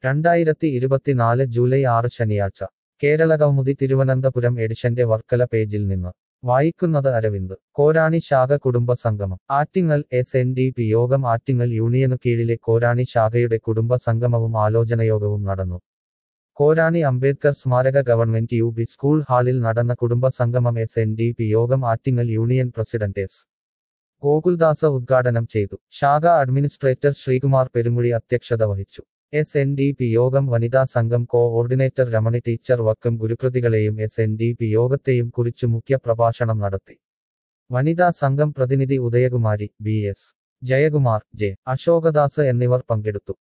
രണ്ടായിരത്തി ഇരുപത്തിനാല് ജൂലൈ ആറ് ശനിയാഴ്ച കേരളകൗമുദി തിരുവനന്തപുരം എഡിഷന്റെ വർക്കല പേജിൽ നിന്ന് വായിക്കുന്നത് അരവിന്ദ് കോരാണി ശാഖ കുടുംബ സംഗമം Attingal S N D P യോഗം ആറ്റിങ്ങൽ യൂണിയനു കീഴിലെ കോരാണി ശാഖയുടെ കുടുംബ സംഗമവും ആലോചനയോഗവും നടന്നു കോരാണി അംബേദ്കർ സ്മാരക ഗവൺമെന്റ് യു ബി സ്കൂൾ ഹാളിൽ നടന്ന കുടുംബ സംഗമം എസ് എൻ ഡി പി യോഗം Attingal union president S Gokuldas ഉദ്ഘാടനം ചെയ്തു ശാഖ അഡ്മിനിസ്ട്രേറ്റർ ശ്രീകുമാർ പെരുമുഴി അധ്യക്ഷത വഹിച്ചു എസ് എൻ ഡി പി യോഗം വനിതാ സംഘം കോഓർഡിനേറ്റർ രമണി ടീച്ചർ വക്കം ഗുരുകൃതികളെയും എസ് എൻ ഡി പി യോഗത്തെയും കുറിച്ചു മുഖ്യ പ്രഭാഷണം നടത്തി വനിതാ സംഘം പ്രതിനിധി Udayakumari B S Jayakumar J Ashokadas എന്നിവർ പങ്കെടുത്തു